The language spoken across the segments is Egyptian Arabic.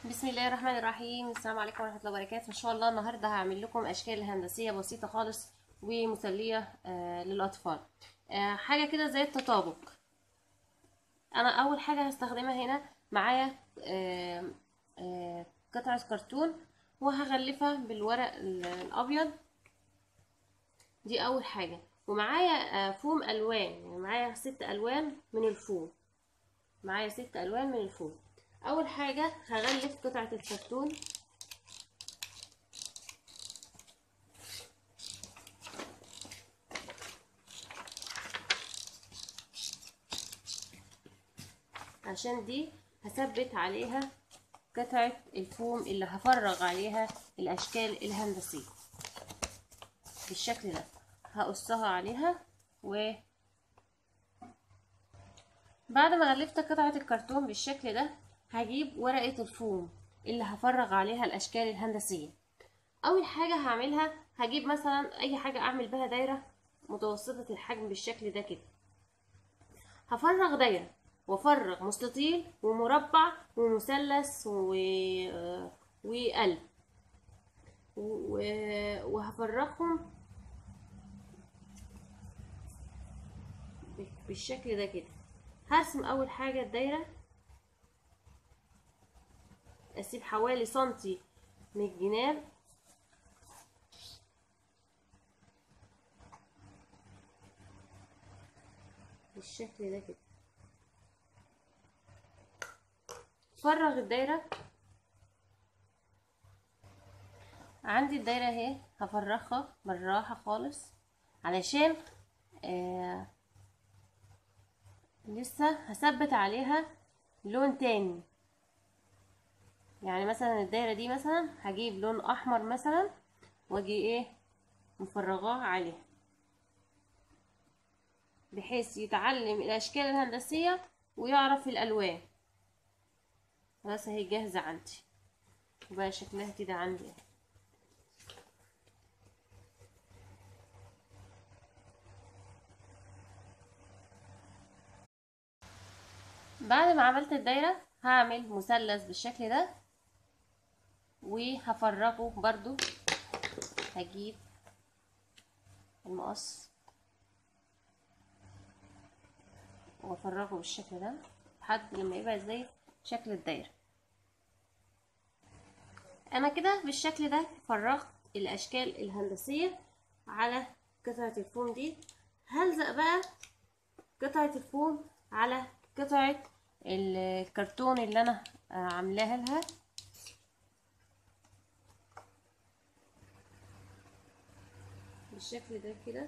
بسم الله الرحمن الرحيم السلام عليكم ورحمة الله وبركاته ان شاء الله النهاردة هعمل لكم اشكال هندسية بسيطة خالص ومسلية آه للاطفال آه حاجة كده زي التطابق انا اول حاجة هستخدمها هنا معايا آه آه قطعة كرتون وهغلفها بالورق ال- الابيض دي اول حاجة ومعايا آه فوم الوان يعني معايا ست الوان من الفوم معايا ست الوان من الفوم اول حاجه هغلف قطعه الكرتون عشان دي هثبت عليها قطعه الفوم اللي هفرغ عليها الاشكال الهندسيه بالشكل ده هقصها عليها و بعد ما غلفت قطعة الكرتون بالشكل ده هجيب ورقة الفوم اللي هفرغ عليها الأشكال الهندسية أول حاجة هعملها هجيب مثلا أي حاجة أعمل بها دايرة متوسطة الحجم بالشكل ده كده هفرغ دايرة وافرغ مستطيل ومربع ومثلث و... وقلب و... وهفرغهم بالشكل ده كده هرسم اول حاجة الدايرة اسيب حوالي سنتي من الجناب بالشكل ده كده فرغ الدايرة عندي الدايرة اهي هفرغها بالراحة خالص علشان آه لسه هثبت عليها لون تاني يعني مثلا الدايرة دي مثلا هجيب لون احمر مثلا واجي ايه مفرغاه عليها بحيث يتعلم الاشكال الهندسية ويعرف الالوان خلاص اهي جاهزة عندي وبقى شكلها كده عندي بعد ما عملت الدايرة هعمل مثلث بالشكل ده وهفرغه برضو هجيب المقص وافرغه بالشكل ده لحد لما يبقى زي شكل الدايرة انا كده بالشكل ده فرغت الاشكال الهندسية على قطعة الفوم دي هلزق بقى قطعة الفوم على قطعة الكرتون اللي انا عاملاها لها بالشكل ده كده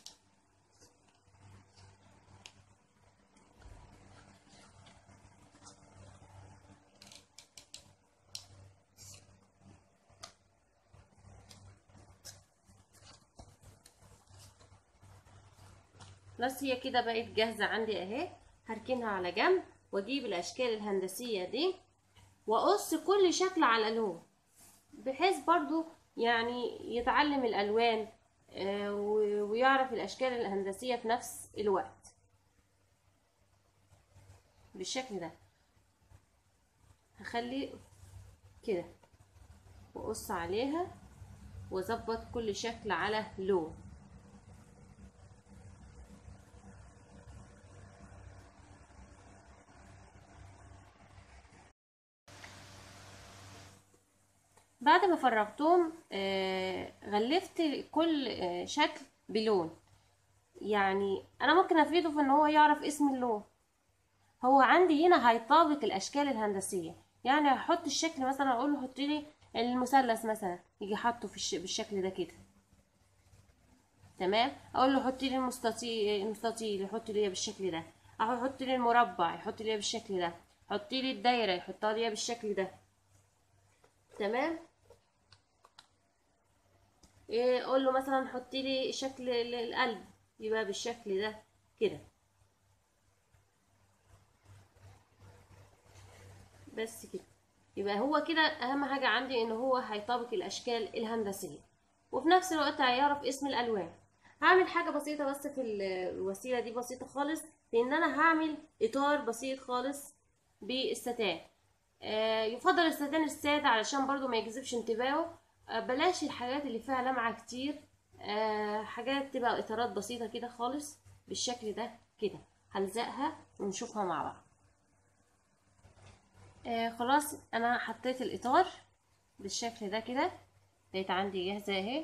بس هي كده بقت جاهزة عندي اهي هركنها على جنب واجيب الاشكال الهندسية دي واقص كل شكل على لون بحيث برضو يعني يتعلم الالوان آه ويعرف الاشكال الهندسية في نفس الوقت بالشكل ده هخلي كده واقص عليها واظبط كل شكل على لون بعد ما فرغتهم آه غلفت كل آه شكل بلون يعني انا ممكن افيده في ان هو يعرف اسم اللون هو عندي هنا هيطابق الاشكال الهندسيه يعني هحط الشكل مثلا اقول له حط لي المثلث مثلا يجي حاطه في الش... بالشكل ده كده تمام اقول له حط لي المستطيل المستطيل يحط لي بالشكل ده احط لي المربع يحط لي بالشكل ده حط لي الدايره يحطها لي بالشكل ده تمام إيه اقول له مثلا حط لي شكل القلب يبقى بالشكل ده كده بس كده يبقى هو كده اهم حاجة عندي ان هو هيطابق الاشكال الهندسية وفي نفس الوقت هيعرف اسم الالوان هعمل حاجة بسيطة بس في الوسيلة دي بسيطة خالص لان انا هعمل اطار بسيط خالص بالستان آه، يفضل الستان السادة علشان برضو ما يجذبش انتباهه آه، بلاش الحاجات اللي فيها لمعة كتير آه، حاجات تبقى اطارات بسيطة كده خالص بالشكل ده كده هلزقها ونشوفها مع بعض آه خلاص انا حطيت الاطار بالشكل ده كده بقيت عندي جاهزة اهي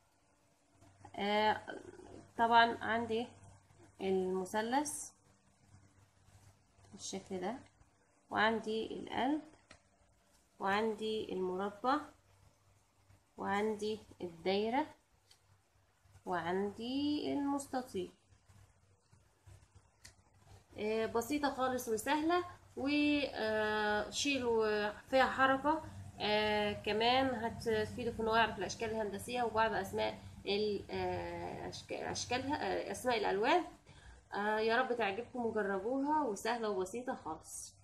آه طبعا عندي المثلث بالشكل ده وعندي القلب وعندي المربع وعندي الدايرة وعندي المستطيل آه، بسيطة خالص وسهلة وشيلوا فيها حركة آه، كمان هتفيدك ان هو يعرف الاشكال الهندسية وبعض اسماء ال- آه، أشك- اشكالها آه، اسماء الالوان آه، يا رب تعجبكم وجربوها وسهلة وبسيطة خالص